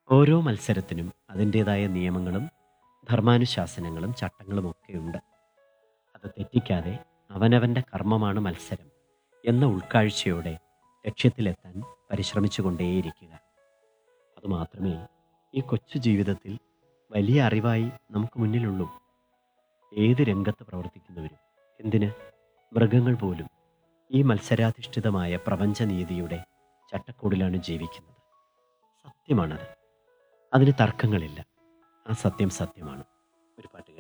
ഓരോ മത്സരത്തിനും അതിൻ്റേതായ നിയമങ്ങളും ധർമാനുശാസനങ്ങളും ചട്ടങ്ങളുമൊക്കെയുണ്ട് അത് തെറ്റിക്കാതെ അവനവൻ്റെ കർമ്മമാണ് മത്സരം എന്ന ഉൾക്കാഴ്ചയോടെ ലക്ഷ്യത്തിലെത്താൻ പരിശ്രമിച്ചുകൊണ്ടേയിരിക്കുക അതുമാത്രമേ ഈ കൊച്ചു ജീവിതത്തിൽ വലിയ അറിവായി നമുക്ക് മുന്നിലുള്ളൂ ഏത് രംഗത്ത് പ്രവർത്തിക്കുന്നവരും എന്തിന് മൃഗങ്ങൾ പോലും ഈ മത്സരാധിഷ്ഠിതമായ പ്രപഞ്ചനീതിയുടെ ചട്ടക്കൂടിലാണ് ജീവിക്കുന്നത് സത്യമാണത് അതിന് തർക്കങ്ങളില്ല ആ സത്യം സത്യമാണ് ഒരു പാട്ട്